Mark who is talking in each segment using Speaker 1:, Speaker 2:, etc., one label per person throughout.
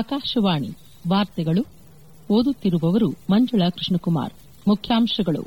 Speaker 1: ಆಕಾಶವಾಣಿ ವಾರ್ತೆಗಳು ಓದುತ್ತಿರುವವರು ಮಂಜುಳಾ ಕೃಷ್ಣಕುಮಾರ್ ಮುಖ್ಯಾಂಶಗಳು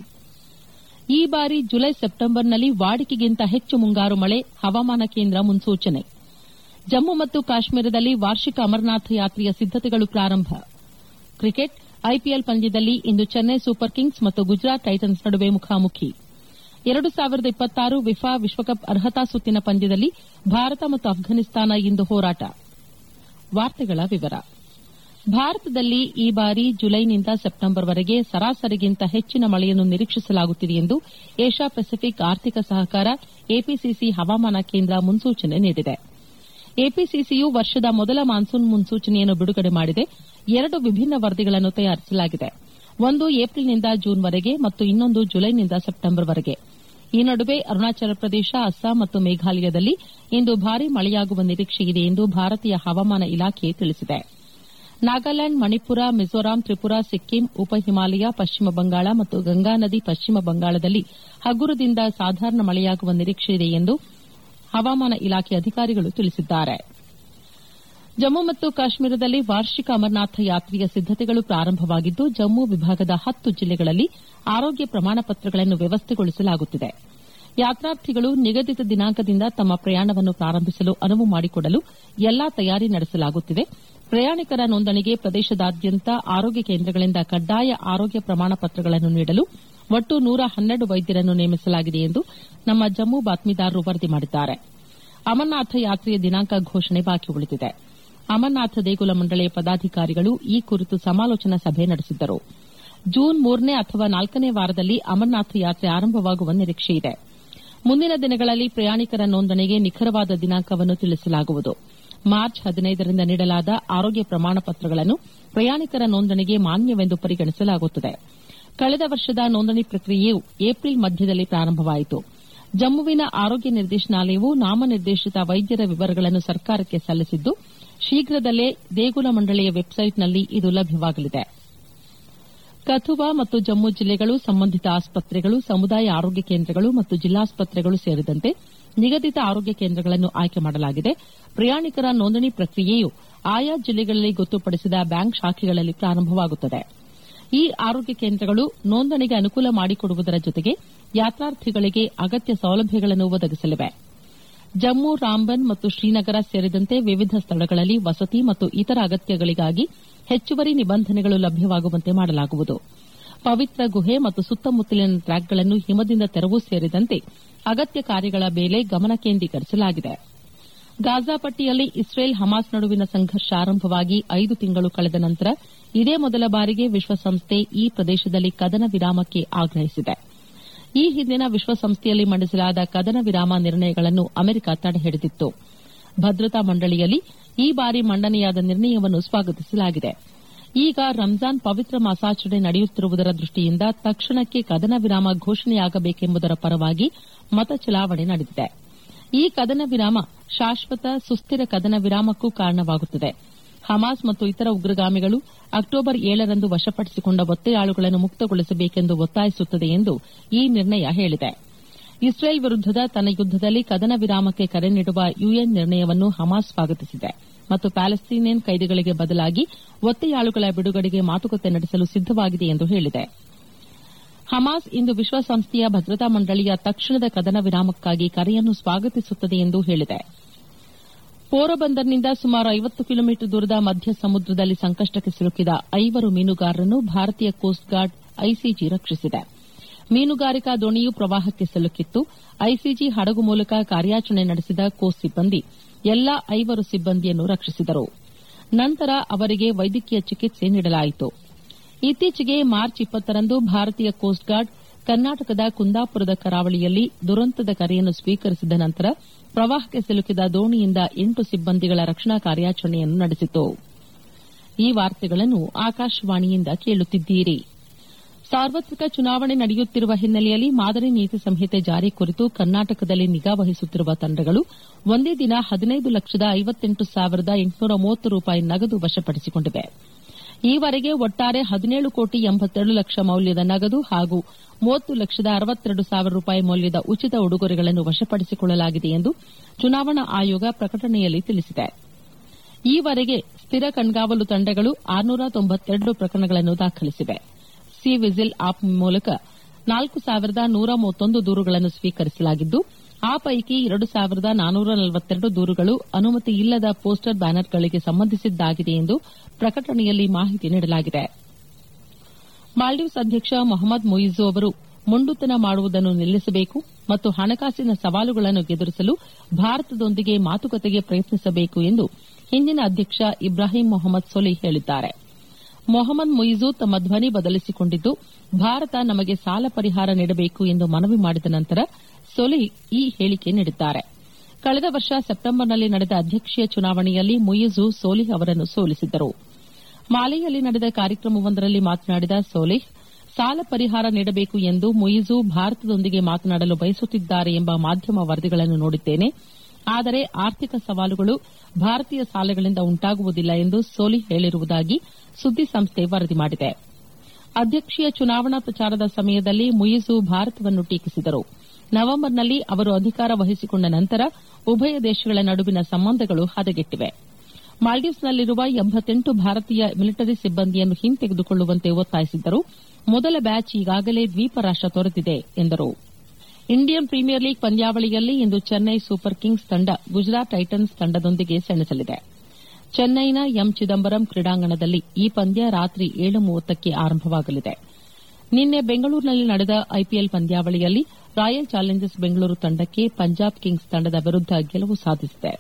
Speaker 1: ಈ ಬಾರಿ ಜುಲೈ ಸೆಪ್ಟೆಂಬರ್ನಲ್ಲಿ ವಾಡಿಕೆಗಿಂತ ಹೆಚ್ಚು ಮುಂಗಾರು ಮಳೆ ಹವಾಮಾನ ಕೇಂದ್ರ ಮುನ್ಸೂಚನೆ ಜಮ್ಮು ಮತ್ತು ಕಾಶ್ಮೀರದಲ್ಲಿ ವಾರ್ಷಿಕ ಅಮರನಾಥ ಯಾತ್ರೆಯ ಸಿದ್ದತೆಗಳು ಪ್ರಾರಂಭ ಕ್ರಿಕೆಟ್ ಐಪಿಎಲ್ ಪಂದ್ಯದಲ್ಲಿ ಇಂದು ಚೆನ್ನೈ ಸೂಪರ್ ಕಿಂಗ್ಸ್ ಮತ್ತು ಗುಜರಾತ್ ಟೈಟನ್ಸ್ ನಡುವೆ ಮುಖಾಮುಖಿ ಎರಡು ಸಾವಿರದ ಇಪ್ಪತ್ತಾರು ವಿಫಾ ವಿಶ್ವಕಪ್ ಅರ್ಹತಾ ಸುತ್ತಿನ ಪಂದ್ಯದಲ್ಲಿ ಭಾರತ ಮತ್ತು ಅಫ್ಘಾನಿಸ್ತಾನ ಇಂದು ಹೋರಾಟ ವಾರ್ತೆಗಳ ವಿವರ ಭಾರತದಲ್ಲಿ ಈ ಬಾರಿ ಜುಲೈನಿಂದ ಸೆಪ್ಟೆಂಬರ್ವರೆಗೆ ಸರಾಸರಿಗಿಂತ ಹೆಚ್ಚಿನ ಮಳೆಯನ್ನು ನಿರೀಕ್ಷಿಸಲಾಗುತ್ತಿದೆ ಎಂದು ಏಷ್ಯಾ ಪೆಸಿಫಿಕ್ ಆರ್ಥಿಕ ಸಹಕಾರ ಎಪಿಸಿಸಿ ಹವಾಮಾನ ಕೇಂದ್ರ ಮುನ್ಸೂಚನೆ ನೀಡಿದೆ ಎಪಿಸಿಸಿಯು ವರ್ಷದ ಮೊದಲ ಮಾನ್ಸೂನ್ ಮುನ್ಸೂಚನೆಯನ್ನು ಬಿಡುಗಡೆ ಮಾಡಿದೆ ಎರಡು ವಿಭಿನ್ನ ವರದಿಗಳನ್ನು ತಯಾರಿಸಲಾಗಿದೆ ಒಂದು ಏಪ್ರಿಲ್ನಿಂದ ಜೂನ್ವರೆಗೆ ಮತ್ತು ಇನ್ನೊಂದು ಜುಲೈನಿಂದ ಸೆಪ್ಟೆಂಬರ್ವರೆಗೆ ಈ ನಡುವೆ ಅರುಣಾಚಲ ಪ್ರದೇಶ ಅಸ್ಸಾಂ ಮತ್ತು ಮೇಘಾಲಯದಲ್ಲಿ ಇಂದು ಭಾರೀ ಮಳೆಯಾಗುವ ನಿರೀಕ್ಷೆಯಿದೆ ಎಂದು ಭಾರತೀಯ ಹವಾಮಾನ ಇಲಾಖೆ ತಿಳಿಸಿದೆ ನಾಗಾಲ್ಯಾಂಡ್ ಮಣಿಪುರ ಮಿಜೋರಾಂ ತ್ರಿಪುರಾ ಸಿಕ್ಕಿಂ ಉಪ ಹಿಮಾಲಯ ಪಶ್ಚಿಮ ಬಂಗಾಳ ಮತ್ತು ಗಂಗಾ ನದಿ ಪಶ್ಚಿಮ ಬಂಗಾಳದಲ್ಲಿ ಹಗುರದಿಂದ ಸಾಧಾರಣ ಮಳೆಯಾಗುವ ನಿರೀಕ್ಷೆಯಿದೆ ಎಂದು ಹವಾಮಾನ ಇಲಾಖೆ ಅಧಿಕಾರಿಗಳು ತಿಳಿಸಿದ್ದಾರೆ ಜಮ್ಮು ಮತ್ತು ಕಾಶ್ಮೀರದಲ್ಲಿ ವಾರ್ಷಿಕ ಅಮರನಾಥ ಯಾತ್ರೆಯ ಸಿದ್ದತೆಗಳು ಪ್ರಾರಂಭವಾಗಿದ್ದು ಜಮ್ಮು ವಿಭಾಗದ ಹತ್ತು ಜಿಲ್ಲೆಗಳಲ್ಲಿ ಆರೋಗ್ಯ ಪ್ರಮಾಣ ಪತ್ರಗಳನ್ನು ವ್ಯವಸ್ಥೆಗೊಳಿಸಲಾಗುತ್ತಿದೆ ಯಾತ್ರಾರ್ಥಿಗಳು ನಿಗದಿತ ದಿನಾಂಕದಿಂದ ತಮ್ಮ ಪ್ರಯಾಣವನ್ನು ಪ್ರಾರಂಭಿಸಲು ಅನುವು ಮಾಡಿಕೊಡಲು ಎಲ್ಲಾ ತಯಾರಿ ನಡೆಸಲಾಗುತ್ತಿದೆ ಪ್ರಯಾಣಿಕರ ನೋಂದಣಿಗೆ ಪ್ರದೇಶದಾದ್ಯಂತ ಆರೋಗ್ಯ ಕೇಂದ್ರಗಳಿಂದ ಕಡ್ಡಾಯ ಆರೋಗ್ಯ ಪ್ರಮಾಣ ಪತ್ರಗಳನ್ನು ನೀಡಲು ಒಟ್ಟು ನೂರ ಹನ್ನೆರಡು ವೈದ್ಯರನ್ನು ನೇಮಿಸಲಾಗಿದೆ ಎಂದು ನಮ್ಮ ಜಮ್ಮು ಬಾತ್ಮೀದಾರರು ವರದಿ ಮಾಡಿದ್ದಾರೆ ಅಮರನಾಥ ಯಾತ್ರೆಯ ದಿನಾಂಕ ಘೋಷಣೆ ಬಾಕಿ ಉಳಿದಿದೆ ಅಮರನಾಥ ದೇಗುಲ ಮಂಡಳಿಯ ಪದಾಧಿಕಾರಿಗಳು ಈ ಕುರಿತು ಸಮಾಲೋಚನಾ ಸಭೆ ನಡೆಸಿದ್ದರು ಜೂನ್ ಮೂರನೇ ಅಥವಾ ನಾಲ್ಕನೇ ವಾರದಲ್ಲಿ ಅಮರನಾಥ ಯಾತ್ರೆ ಆರಂಭವಾಗುವ ನಿರೀಕ್ಷೆಯಿದೆ ಮುಂದಿನ ದಿನಗಳಲ್ಲಿ ಪ್ರಯಾಣಿಕರ ನೋಂದಣಿಗೆ ನಿಖರವಾದ ದಿನಾಂಕವನ್ನು ತಿಳಿಸಲಾಗುವುದು ಮಾರ್ಚ್ ಹದಿನೈದರಿಂದ ನೀಡಲಾದ ಆರೋಗ್ಯ ಪ್ರಮಾಣ ಪತ್ರಗಳನ್ನು ಪ್ರಯಾಣಿಕರ ನೋಂದಣಿಗೆ ಮಾನ್ಯವೆಂದು ಪರಿಗಣಿಸಲಾಗುತ್ತದೆ ಕಳೆದ ವರ್ಷದ ನೋಂದಣಿ ಪ್ರಕ್ರಿಯೆಯು ಏಪ್ರಿಲ್ ಮಧ್ಯದಲ್ಲಿ ಪ್ರಾರಂಭವಾಯಿತು ಜಮ್ಮುವಿನ ಆರೋಗ್ಯ ನಿರ್ದೇಶನಾಲಯವು ನಾಮನಿರ್ದೇಶಿತ ವೈದ್ಯರ ವಿವರಗಳನ್ನು ಸರ್ಕಾರಕ್ಕೆ ಸಲ್ಲಿಸಿದ್ದು ಶೀಘ್ರದಲ್ಲೇ ದೇಗುಲ ಮಂಡಳಿಯ ವೆಬ್ಸೈಟ್ನಲ್ಲಿ ಇದು ಲಭ್ಯವಾಗಲಿದೆ ಕಥುವಾ ಮತ್ತು ಜಮ್ಮು ಜಿಲ್ಲೆಗಳು ಸಂಬಂಧಿತ ಆಸ್ಪತ್ರೆಗಳು ಸಮುದಾಯ ಆರೋಗ್ಯ ಕೇಂದ್ರಗಳು ಮತ್ತು ಜಿಲ್ಲಾಸ್ಪತ್ರೆಗಳು ಸೇರಿದಂತೆ ನಿಗದಿತ ಆರೋಗ್ಯ ಕೇಂದ್ರಗಳನ್ನು ಆಯ್ಕೆ ಮಾಡಲಾಗಿದೆ ಪ್ರಯಾಣಿಕರ ನೋಂದಣಿ ಪ್ರಕ್ರಿಯೆಯು ಆಯಾ ಜಿಲ್ಲೆಗಳಲ್ಲಿ ಗೊತ್ತುಪಡಿಸಿದ ಬ್ಯಾಂಕ್ ಶಾಖೆಗಳಲ್ಲಿ ಪ್ರಾರಂಭವಾಗುತ್ತದೆ ಈ ಆರೋಗ್ಯ ಕೇಂದ್ರಗಳು ನೋಂದಣಿಗೆ ಅನುಕೂಲ ಮಾಡಿಕೊಡುವುದರ ಜೊತೆಗೆ ಯಾತ್ರಾರ್ಥಿಗಳಿಗೆ ಅಗತ್ಯ ಸೌಲಭ್ಯಗಳನ್ನು ಒದಗಿಸಲಿವೆ ಜಮ್ಮು ರಾಂಬನ್ ಮತ್ತು ಶ್ರೀನಗರ ಸೇರಿದಂತೆ ವಿವಿಧ ಸ್ಥಳಗಳಲ್ಲಿ ವಸತಿ ಮತ್ತು ಇತರ ಅಗತ್ಯಗಳಿಗಾಗಿ ಹೆಚ್ಚುವರಿ ನಿಬಂಧನೆಗಳು ಲಭ್ಯವಾಗುವಂತೆ ಮಾಡಲಾಗುವುದು ಪವಿತ್ರ ಗುಹೆ ಮತ್ತು ಸುತ್ತಮುತ್ತಲಿನ ಟ್ರ್ಯಾಕ್ಗಳನ್ನು ಹಿಮದಿಂದ ತೆರವು ಸೇರಿದಂತೆ ಅಗತ್ಯ ಕಾರ್ಯಗಳ ಮೇಲೆ ಗಮನ ಕೇಂದ್ರೀಕರಿಸಲಾಗಿದೆ ಗಾಜಾ ಪಟ್ಟಿಯಲ್ಲಿ ಇಸ್ರೇಲ್ ಹಮಾಸ್ ನಡುವಿನ ಸಂಘರ್ಷ ಆರಂಭವಾಗಿ ಐದು ತಿಂಗಳು ಕಳೆದ ನಂತರ ಇದೇ ಮೊದಲ ಬಾರಿಗೆ ವಿಶ್ವಸಂಸ್ಥೆ ಈ ಪ್ರದೇಶದಲ್ಲಿ ಕದನ ವಿರಾಮಕ್ಕೆ ಆಗ್ರಹಿಸಿದೆ ಈ ಹಿಂದಿನ ವಿಶ್ವಸಂಸ್ಥೆಯಲ್ಲಿ ಮಂಡಿಸಲಾದ ಕದನ ವಿರಾಮ ನಿರ್ಣಯಗಳನ್ನು ಅಮೆರಿಕ ತಡೆಹಿಡಿದಿತ್ತು ಭದ್ರತಾ ಮಂಡಳಿಯಲ್ಲಿ ಈ ಬಾರಿ ಮಂಡನೆಯಾದ ನಿರ್ಣಯವನ್ನು ಸ್ವಾಗತಿಸಲಾಗಿದೆ ಈಗ ರಂಜಾನ್ ಪವಿತ್ರ ಮಾಸಾಚರಣೆ ನಡೆಯುತ್ತಿರುವುದರ ದೃಷ್ಟಿಯಿಂದ ತಕ್ಷಣಕ್ಕೆ ಕದನ ವಿರಾಮ ಘೋಷಣೆಯಾಗಬೇಕೆಂಬುದರ ಪರವಾಗಿ ಮತ ಚಲಾವಣೆ ನಡೆದಿದೆ ಈ ಕದನ ವಿರಾಮ ಶಾಶ್ವತ ಸುಸ್ಥಿರ ಕದನ ವಿರಾಮಕ್ಕೂ ಕಾರಣವಾಗುತ್ತದೆ ಹಮಾಸ್ ಮತ್ತು ಇತರ ಉಗ್ರಗಾಮಿಗಳು ಅಕ್ಟೋಬರ್ ಏಳರಂದು ವಶಪಡಿಸಿಕೊಂಡ ಒತ್ತೆಯಾಳುಗಳನ್ನು ಮುಕ್ತಗೊಳಿಸಬೇಕೆಂದು ಒತ್ತಾಯಿಸುತ್ತದೆ ಎಂದು ಈ ನಿರ್ಣಯ ಹೇಳಿದೆ ಇಸ್ರೇಲ್ ವಿರುದ್ದದ ತನ್ನ ಯುದ್ದದಲ್ಲಿ ಕದನ ವಿರಾಮಕ್ಕೆ ಕರೆ ನೀಡುವ ಯುಎನ್ ನಿರ್ಣಯವನ್ನು ಹಮಾಸ್ ಸ್ವಾಗತಿಸಿದೆ ಮತ್ತು ಪ್ಯಾಲೆಸ್ತೀನಿಯನ್ ಕೈದಿಗಳಿಗೆ ಬದಲಾಗಿ ಒತ್ತೆಯಾಳುಗಳ ಬಿಡುಗಡೆಗೆ ಮಾತುಕತೆ ನಡೆಸಲು ಸಿದ್ದವಾಗಿದೆ ಎಂದು ಹೇಳಿದೆ ಹಮಾಸ್ ಇಂದು ವಿಶ್ವಸಂಸ್ಥೆಯ ಭದ್ರತಾ ಮಂಡಳಿಯ ತಕ್ಷಣದ ಕದನ ವಿರಾಮಕ್ಕಾಗಿ ಕರೆಯನ್ನು ಸ್ವಾಗತಿಸುತ್ತದೆ ಎಂದು ಹೇಳಿದೆ ಪೋರಬಂದರ್ನಿಂದ ಸುಮಾರು ಐವತ್ತು ಕಿಲೋಮೀಟರ್ ದೂರದ ಮಧ್ಯ ಸಮುದ್ರದಲ್ಲಿ ಸಂಕಷ್ಟಕ್ಕೆ ಸಿಲುಕಿದ ಐವರು ಮೀನುಗಾರರನ್ನು ಭಾರತೀಯ ಕೋಸ್ಟ್ ಗಾರ್ಡ್ ಐಸಿಜಿ ರಕ್ಷಿಸಿದೆ ಮೀನುಗಾರಿಕಾ ದೋಣಿಯು ಪ್ರವಾಹಕ್ಕೆ ಸಿಲುಕಿತ್ತು ಐಸಿಜಿ ಹಡಗು ಮೂಲಕ ಕಾರ್ಯಾಚರಣೆ ನಡೆಸಿದ ಕೋಸ್ಟ್ ಸಿಬ್ಬಂದಿ ಎಲ್ಲಾ ಐವರು ಸಿಬ್ಬಂದಿಯನ್ನು ರಕ್ಷಿಸಿದರು ನಂತರ ಅವರಿಗೆ ವೈದ್ಯಕೀಯ ಚಿಕಿತ್ಸೆ ನೀಡಲಾಯಿತು ಇತ್ತೀಚೆಗೆ ಮಾರ್ಚ್ ಇಪ್ಪತ್ತರಂದು ಭಾರತೀಯ ಕೋಸ್ಟ್ ಗಾರ್ಡ್ ಕರ್ನಾಟಕದ ಕುಂದಾಪುರದ ಕರಾವಳಿಯಲ್ಲಿ ದುರಂತದ ಕರೆಯನ್ನು ಸ್ವೀಕರಿಸಿದ ನಂತರ ಪ್ರವಾಹಕ್ಕೆ ಸಿಲುಕಿದ ದೋಣಿಯಿಂದ ಎಂಟು ಸಿಬ್ಬಂದಿಗಳ ರಕ್ಷಣಾ ಕಾರ್ಯಾಚರಣೆಯನ್ನು ನಡೆಸಿತು ಈ ವಾರ್ತೆಗಳನ್ನು ಆಕಾಶವಾಣಿಯಿಂದ ಕೇಳುತ್ತಿದ್ದೀರಿ ಸಾರ್ವತ್ರಿಕ ಚುನಾವಣೆ ನಡೆಯುತ್ತಿರುವ ಹಿನ್ನೆಲೆಯಲ್ಲಿ ಮಾದರಿ ನೀತಿ ಸಂಹಿತೆ ಜಾರಿ ಕುರಿತು ಕರ್ನಾಟಕದಲ್ಲಿ ನಿಗಾ ವಹಿಸುತ್ತಿರುವ ತಂಡಗಳು ಒಂದೇ ದಿನ ಹದಿನೈದು ಲಕ್ಷದ ಐವತ್ತೆಂಟು ಸಾವಿರದ ಎಂಟುನೂರ ಮೂವತ್ತು ರೂಪಾಯಿ ನಗದು ವಶಪಡಿಸಿಕೊಂಡಿವೆ ಈವರೆಗೆ ಒಟ್ಟಾರೆ ಹದಿನೇಳು ಕೋಟಿ ಎಂಬತ್ತೇಳು ಲಕ್ಷ ಮೌಲ್ಯದ ನಗದು ಹಾಗೂ ಮೂವತ್ತು ಲಕ್ಷದ ಅರವತ್ತೆರಡು ಸಾವಿರ ರೂಪಾಯಿ ಮೌಲ್ಯದ ಉಚಿತ ಉಡುಗೊರೆಗಳನ್ನು ವಶಪಡಿಸಿಕೊಳ್ಳಲಾಗಿದೆ ಎಂದು ಚುನಾವಣಾ ಆಯೋಗ ಪ್ರಕಟಣೆಯಲ್ಲಿ ತಿಳಿಸಿದೆ ಈವರೆಗೆ ಸ್ಥಿರ ಕಣ್ಗಾವಲು ತಂಡಗಳು ಆರುನೂರ ತೊಂಬತ್ತೆರಡು ಪ್ರಕರಣಗಳನ್ನು ದಾಖಲಿಸಿವೆ ಸಿ ವಿಜಿಲ್ ಆಪ್ ಮೂಲಕ ನಾಲ್ಕು ಸಾವಿರದ ನೂರ ಮೂವತ್ತೊಂದು ದೂರುಗಳನ್ನು ಸ್ವೀಕರಿಸಲಾಗಿದ್ದು ಆ ಪೈಕಿ ಎರಡು ಸಾವಿರದ ನಾನೂರ ನಲವತ್ತೆರಡು ದೂರುಗಳು ಅನುಮತಿ ಇಲ್ಲದ ಪೋಸ್ಟರ್ ಬ್ಯಾನರ್ಗಳಿಗೆ ಸಂಬಂಧಿಸಿದ್ದಾಗಿದೆ ಎಂದು ಪ್ರಕಟಣೆಯಲ್ಲಿ ಮಾಹಿತಿ ನೀಡಲಾಗಿದೆ ಮಾಲ್ಡೀವ್ಸ್ ಅಧ್ಯಕ್ಷ ಮೊಹಮ್ಮದ್ ಮುಯಿಜು ಅವರು ಮೊಂಡುತನ ಮಾಡುವುದನ್ನು ನಿಲ್ಲಿಸಬೇಕು ಮತ್ತು ಹಣಕಾಸಿನ ಸವಾಲುಗಳನ್ನು ಎದುರಿಸಲು ಭಾರತದೊಂದಿಗೆ ಮಾತುಕತೆಗೆ ಪ್ರಯತ್ನಿಸಬೇಕು ಎಂದು ಹಿಂದಿನ ಅಧ್ಯಕ್ಷ ಇಬ್ರಾಹಿಂ ಮೊಹಮ್ಮದ್ ಸೊಲಿ ಹೇಳಿದ್ದಾರೆ ಮೊಹಮ್ಮದ್ ಮುಯಿಜು ತಮ್ಮ ಧ್ವನಿ ಬದಲಿಸಿಕೊಂಡಿದ್ದು ಭಾರತ ನಮಗೆ ಸಾಲ ಪರಿಹಾರ ನೀಡಬೇಕು ಎಂದು ಮನವಿ ಮಾಡಿದ ನಂತರ ಸೊಲಿ ಈ ಹೇಳಿಕೆ ನೀಡಿದ್ದಾರೆ ಕಳೆದ ವರ್ಷ ಸೆಪ್ಟೆಂಬರ್ನಲ್ಲಿ ನಡೆದ ಅಧ್ಯಕ್ಷೀಯ ಚುನಾವಣೆಯಲ್ಲಿ ಮುಯಿಜು ಸೋಲಿಹ್ ಅವರನ್ನು ಸೋಲಿಸಿದ್ದರು ಮಾಲೆಯಲ್ಲಿ ನಡೆದ ಕಾರ್ಯಕ್ರಮವೊಂದರಲ್ಲಿ ಮಾತನಾಡಿದ ಸೋಲಿಹ್ ಸಾಲ ಪರಿಹಾರ ನೀಡಬೇಕು ಎಂದು ಮುಯಿಜು ಭಾರತದೊಂದಿಗೆ ಮಾತನಾಡಲು ಬಯಸುತ್ತಿದ್ದಾರೆ ಎಂಬ ಮಾಧ್ಯಮ ವರದಿಗಳನ್ನು ನೋಡಿದ್ದೇನೆ ಆದರೆ ಆರ್ಥಿಕ ಸವಾಲುಗಳು ಭಾರತೀಯ ಸಾಲಗಳಿಂದ ಉಂಟಾಗುವುದಿಲ್ಲ ಎಂದು ಸೋಲಿಹ್ ಹೇಳಿರುವುದಾಗಿ ಸುದ್ದಿಸಂಸ್ಥೆ ವರದಿ ಮಾಡಿದೆ ಅಧ್ಯಕ್ಷೀಯ ಚುನಾವಣಾ ಪ್ರಚಾರದ ಸಮಯದಲ್ಲಿ ಮುಯಿಜು ಭಾರತವನ್ನು ಟೀಕಿಸಿದರು ನವೆಂಬರ್ನಲ್ಲಿ ಅವರು ಅಧಿಕಾರ ವಹಿಸಿಕೊಂಡ ನಂತರ ಉಭಯ ದೇಶಗಳ ನಡುವಿನ ಸಂಬಂಧಗಳು ಹದಗೆಟ್ಟಿವೆ ಮಾಲ್ಡೀವ್ಸ್ನಲ್ಲಿರುವ ಎಂಬತ್ತೆಂಟು ಭಾರತೀಯ ಮಿಲಿಟರಿ ಸಿಬ್ಬಂದಿಯನ್ನು ಹಿಂತೆಗೆದುಕೊಳ್ಳುವಂತೆ ಒತ್ತಾಯಿಸಿದ್ದರು ಮೊದಲ ಬ್ಯಾಚ್ ಈಗಾಗಲೇ ದ್ವೀಪ ರಾಷ್ಟ ತೊರೆದಿದೆ ಎಂದರು ಇಂಡಿಯನ್ ಪ್ರೀಮಿಯರ್ ಲೀಗ್ ಪಂದ್ಯಾವಳಿಯಲ್ಲಿ ಇಂದು ಚೆನ್ನೈ ಸೂಪರ್ ಕಿಂಗ್ಸ್ ತಂಡ ಗುಜರಾತ್ ಟೈಟನ್ಸ್ ತಂಡದೊಂದಿಗೆ ಸೆಣಸಲಿದೆ ಚೆನ್ನೈನ ಎಂ ಚಿದಂಬರಂ ಕ್ರೀಡಾಂಗಣದಲ್ಲಿ ಈ ಪಂದ್ಯ ರಾತ್ರಿ ಏಳು ಮೂವತ್ತಕ್ಕೆ ಆರಂಭವಾಗಲಿದೆ ನಿನ್ನೆ ಬೆಂಗಳೂರಿನಲ್ಲಿ ನಡೆದ ಐಪಿಎಲ್ ಪಂದ್ಯಾವಳಿಯಲ್ಲಿ ರಾಯಲ್ ಚಾಲೆಂಜರ್ಸ್ ಬೆಂಗಳೂರು ತಂಡಕ್ಕೆ ಪಂಜಾಬ್ ಕಿಂಗ್ಸ್ ತಂಡದ ವಿರುದ್ದ ಗೆಲುವು ಸಾಧಿಸಿದೆ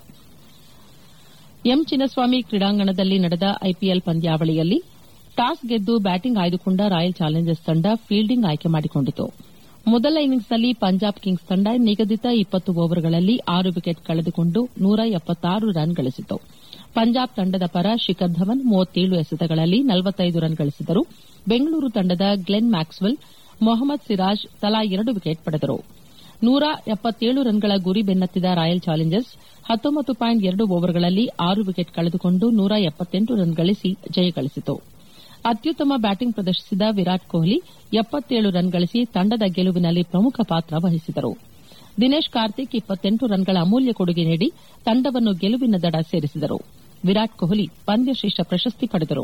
Speaker 1: ಎಂ ಚಿನ್ನಸ್ವಾಮಿ ಕ್ರೀಡಾಂಗಣದಲ್ಲಿ ನಡೆದ ಐಪಿಎಲ್ ಪಂದ್ಯಾವಳಿಯಲ್ಲಿ ಟಾಸ್ ಗೆದ್ದು ಬ್ಯಾಟಿಂಗ್ ಆಯ್ದುಕೊಂಡ ರಾಯಲ್ ಚಾಲೆಂಜರ್ಸ್ ತಂಡ ಫೀಲ್ಡಿಂಗ್ ಆಯ್ಕೆ ಮಾಡಿಕೊಂಡಿತು ಮೊದಲ ಇನ್ನಿಂಗ್ಸ್ನಲ್ಲಿ ಪಂಜಾಬ್ ಕಿಂಗ್ಸ್ ತಂಡ ನಿಗದಿತ ಇಪ್ಪತ್ತು ಓವರ್ಗಳಲ್ಲಿ ಆರು ವಿಕೆಟ್ ಕಳೆದುಕೊಂಡು ನೂರ ಎಪ್ಪತ್ತಾರು ರನ್ ಗಳಿಸಿತು ಪಂಜಾಬ್ ತಂಡದ ಪರ ಶಿಖರ್ ಧವನ್ ಮೂವತ್ತೇಳು ಎಸೆತಗಳಲ್ಲಿ ನಲವತ್ತೈದು ರನ್ ಗಳಿಸಿದರು ಬೆಂಗಳೂರು ತಂಡದ ಗ್ಲೆನ್ ಮ್ಯಾಕ್ಸ್ವೆಲ್ ಮೊಹಮ್ಮದ್ ಸಿರಾಜ್ ತಲಾ ಎರಡು ವಿಕೆಟ್ ಪಡೆದರು ನೂರ ಎಪ್ಪತ್ತೇಳು ರನ್ಗಳ ಗುರಿ ಬೆನ್ನತ್ತಿದ ರಾಯಲ್ ಚಾಲೆಂಜರ್ಸ್ ಹತ್ತೊಂಬತ್ತು ಪಾಯಿಂಟ್ ಎರಡು ಓವರ್ಗಳಲ್ಲಿ ಆರು ವಿಕೆಟ್ ಕಳೆದುಕೊಂಡು ನೂರ ಎಪ್ಪತ್ತೆಂಟು ರನ್ ಗಳಿಸಿ ಜಯಗಳಿಸಿತು ಅತ್ಯುತ್ತಮ ಬ್ಯಾಟಿಂಗ್ ಪ್ರದರ್ಶಿಸಿದ ವಿರಾಟ್ ಕೊಹ್ಲಿ ಎಪ್ಪತ್ತೇಳು ರನ್ ಗಳಿಸಿ ತಂಡದ ಗೆಲುವಿನಲ್ಲಿ ಪ್ರಮುಖ ಪಾತ್ರ ವಹಿಸಿದರು ದಿನೇಶ್ ಕಾರ್ತಿಕ್ ಇಪ್ಪತ್ತೆಂಟು ರನ್ಗಳ ಅಮೂಲ್ಯ ಕೊಡುಗೆ ನೀಡಿ ತಂಡವನ್ನು ಗೆಲುವಿನ ದಡ ಸೇರಿಸಿದರು ವಿರಾಟ್ ಕೊಹ್ಲಿ ಪಂದ್ಯಶ್ರೇಷ್ಠ ಪ್ರಶಸ್ತಿ ಪಡೆದರು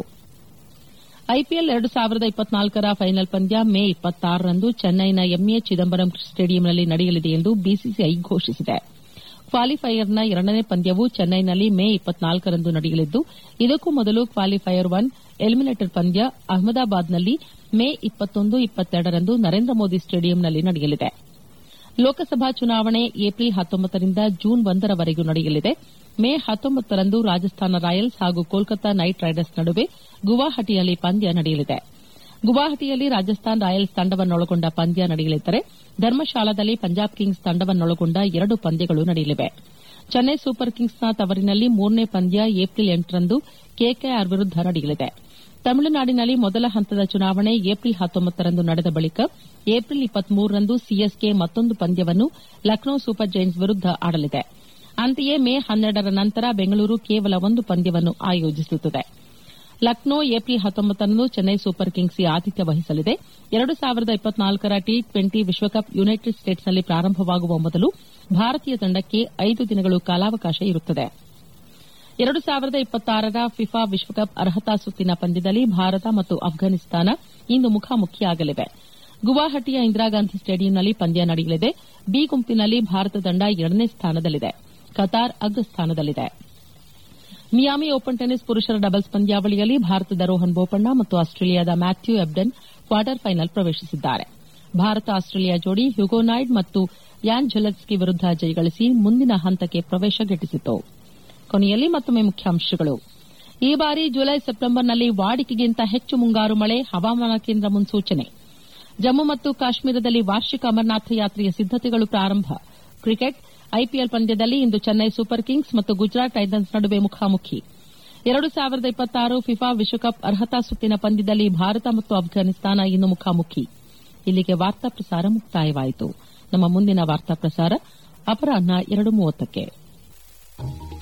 Speaker 1: ಐಪಿಎಲ್ ಎರಡು ಸಾವಿರದ ಇಪ್ಪತ್ನಾಲ್ಕರ ಫೈನಲ್ ಪಂದ್ಯ ಮೇ ಇಪ್ಪತ್ತಾರರಂದು ಚೆನ್ನೈನ ಎಂಎ ಚಿದಂಬರಂ ಸ್ಟೇಡಿಯಂನಲ್ಲಿ ನಡೆಯಲಿದೆ ಎಂದು ಬಿಸಿಸಿಐ ಘೋಷಿಸಿದೆ ಕ್ವಾಲಿಫೈಯರ್ನ ಎರಡನೇ ಪಂದ್ಯವು ಚೆನ್ನೈನಲ್ಲಿ ಮೇ ಇಪ್ಪತ್ನಾಲ್ಕರಂದು ನಡೆಯಲಿದ್ದು ಇದಕ್ಕೂ ಮೊದಲು ಕ್ವಾಲಿಫೈಯರ್ ಒನ್ ಎಲಿಮಿನೇಟರ್ ಪಂದ್ಯ ಅಹಮದಾಬಾದ್ನಲ್ಲಿ ಮೇ ಇಪ್ಪತ್ತೊಂದು ಇಪ್ಪತ್ತೆರಡರಂದು ನರೇಂದ್ರ ಮೋದಿ ಸ್ಟೇಡಿಯಂನಲ್ಲಿ ನಡೆಯಲಿದೆ ಲೋಕಸಭಾ ಚುನಾವಣೆ ಏಪ್ರಿಲ್ ಹತ್ತೊಂಬತ್ತರಿಂದ ಜೂನ್ ಒಂದರವರೆಗೂ ನಡೆಯಲಿದೆ ಮೇ ಹತ್ತೊಂಬತ್ತರಂದು ರಾಜಸ್ಥಾನ ರಾಯಲ್ಸ್ ಹಾಗೂ ಕೋಲ್ಕತಾ ನೈಟ್ ರೈಡರ್ಸ್ ನಡುವೆ ಗುವಾಹಟಿಯಲ್ಲಿ ಪಂದ್ಯ ನಡೆಯಲಿದೆ ಗುವಾಹಟಿಯಲ್ಲಿ ರಾಜಸ್ಥಾನ್ ರಾಯಲ್ಸ್ ತಂಡವನ್ನೊಳಗೊಂಡ ಪಂದ್ಯ ನಡೆಯಲಿದ್ದರೆ ಧರ್ಮಶಾಲಾದಲ್ಲಿ ಪಂಜಾಬ್ ಕಿಂಗ್ಸ್ ತಂಡವನ್ನೊಳಗೊಂಡ ಎರಡು ಪಂದ್ಯಗಳು ನಡೆಯಲಿವೆ ಚೆನ್ನೈ ಸೂಪರ್ ಕಿಂಗ್ಸ್ನ ತವರಿನಲ್ಲಿ ಮೂರನೇ ಪಂದ್ಯ ಏಪ್ರಿಲ್ ಎಂಟರಂದು ಕೆಕೆಆರ್ ವಿರುದ್ದ ನಡೆಯಲಿದೆ ತಮಿಳುನಾಡಿನಲ್ಲಿ ಮೊದಲ ಹಂತದ ಚುನಾವಣೆ ಏಪ್ರಿಲ್ ಹತ್ತೊಂಬತ್ತರಂದು ನಡೆದ ಬಳಿಕ ಏಪ್ರಿಲ್ ಇಪ್ಪತ್ಮೂರರಂದು ಸಿಎಸ್ಕೆ ಮತ್ತೊಂದು ಪಂದ್ಯವನ್ನು ಲಕ್ನೋ ಸೂಪರ್ ಜೈಂಟ್ಸ್ ವಿರುದ್ದ ಆಡಲಿದೆ ಅಂತೆಯೇ ಮೇ ಹನ್ನೆರಡರ ನಂತರ ಬೆಂಗಳೂರು ಕೇವಲ ಒಂದು ಪಂದ್ಯವನ್ನು ಆಯೋಜಿಸುತ್ತದೆ ಲಕ್ನೋ ಏಪ್ರಿಲ್ ಹತ್ತೊಂಬತ್ತರಂದು ಚೆನ್ನೈ ಸೂಪರ್ ಕಿಂಗ್ಸ್ಗೆ ಆತಿಥ್ಯ ವಹಿಸಲಿದೆ ಎರಡು ಸಾವಿರದ ಇಪ್ಪತ್ನಾಲ್ಕರ ಟಿ ಟ್ವೆಂಟಿ ವಿಶ್ವಕಪ್ ಯುನೈಟೆಡ್ ಸ್ಟೇಟ್ಸ್ನಲ್ಲಿ ಪ್ರಾರಂಭವಾಗುವ ಮೊದಲು ಭಾರತೀಯ ತಂಡಕ್ಕೆ ಐದು ದಿನಗಳು ಕಾಲಾವಕಾಶ ಇರುತ್ತದೆ ಎರಡು ಸಾವಿರದ ಇಪ್ಪತ್ತಾರರ ಫಿಫಾ ವಿಶ್ವಕಪ್ ಅರ್ಹತಾ ಸುತ್ತಿನ ಪಂದ್ಯದಲ್ಲಿ ಭಾರತ ಮತ್ತು ಅಫ್ಘಾನಿಸ್ತಾನ ಇಂದು ಮುಖಾಮುಖಿಯಾಗಲಿವೆ ಗುವಾಹಟಿಯ ಇಂದಿರಾಗಾಂಧಿ ಸ್ಟೇಡಿಯಂನಲ್ಲಿ ಪಂದ್ಯ ನಡೆಯಲಿದೆ ಬಿ ಗುಂಪಿನಲ್ಲಿ ಭಾರತ ತಂಡ ಎರಡನೇ ಸ್ಥಾನದಲ್ಲಿದೆ ಕತಾರ್ ಅಗ್ರಸ್ಥಾನದಲ್ಲಿದೆ ಮಿಯಾಮಿ ಓಪನ್ ಟೆನಿಸ್ ಪುರುಷರ ಡಬಲ್ಸ್ ಪಂದ್ಯಾವಳಿಯಲ್ಲಿ ಭಾರತದ ರೋಹನ್ ಬೋಪಣ್ಣ ಮತ್ತು ಆಸ್ಟ್ರೇಲಿಯಾದ ಮ್ಯಾಥ್ಯೂ ಎಬ್ಡನ್ ಕ್ವಾರ್ಟರ್ ಫೈನಲ್ ಪ್ರವೇಶಿಸಿದ್ದಾರೆ ಭಾರತ ಆಸ್ಟ್ರೇಲಿಯಾ ಜೋಡಿ ಹ್ಯುಗೋನಾಯ್ಡ್ ಮತ್ತು ಯಾನ್ ಜೆಲೆಟ್ಸ್ಕಿ ವಿರುದ್ದ ಜಯಗಳಿಸಿ ಮುಂದಿನ ಹಂತಕ್ಕೆ ಪ್ರವೇಶ ಗಿಟ್ಟಿಸಿತು ಕೊನೆಯಲ್ಲಿ ಮತ್ತೊಮ್ಮೆ ಮುಖ್ಯಾಂಶಗಳು ಈ ಬಾರಿ ಜುಲೈ ಸೆಪ್ಟೆಂಬರ್ನಲ್ಲಿ ವಾಡಿಕೆಗಿಂತ ಹೆಚ್ಚು ಮುಂಗಾರು ಮಳೆ ಹವಾಮಾನ ಕೇಂದ್ರ ಮುನ್ಸೂಚನೆ ಜಮ್ಮು ಮತ್ತು ಕಾಶ್ಮೀರದಲ್ಲಿ ವಾರ್ಷಿಕ ಅಮರನಾಥ ಯಾತ್ರೆಯ ಸಿದ್ದತೆಗಳು ಪ್ರಾರಂಭ ಕ್ರಿಕೆಟ್ ಐಪಿಎಲ್ ಪಂದ್ಯದಲ್ಲಿ ಇಂದು ಚೆನ್ನೈ ಸೂಪರ್ ಕಿಂಗ್ಸ್ ಮತ್ತು ಗುಜರಾತ್ ಟೈಟನ್ಸ್ ನಡುವೆ ಮುಖಾಮುಖಿ ಎರಡು ಸಾವಿರದ ಇಪ್ಪತ್ತಾರು ಫಿಫಾ ವಿಶ್ವಕಪ್ ಅರ್ಹತಾ ಸುತ್ತಿನ ಪಂದ್ಯದಲ್ಲಿ ಭಾರತ ಮತ್ತು ಅಫ್ಘಾನಿಸ್ತಾನ ಇಂದು ಮುಖಾಮುಖಿ ಇಲ್ಲಿಗೆ ವಾರ್ತಾ ಪ್ರಸಾರ ಮುಕ್ತಾಯವಾಯಿತು ನಮ್ಮ ಮುಂದಿನ ವಾರ್ತಾ ಪ್ರಸಾರ ಅಪರಾಹ್ನ ಎರಡು ಮೂವತ್ತಕ್ಕೆ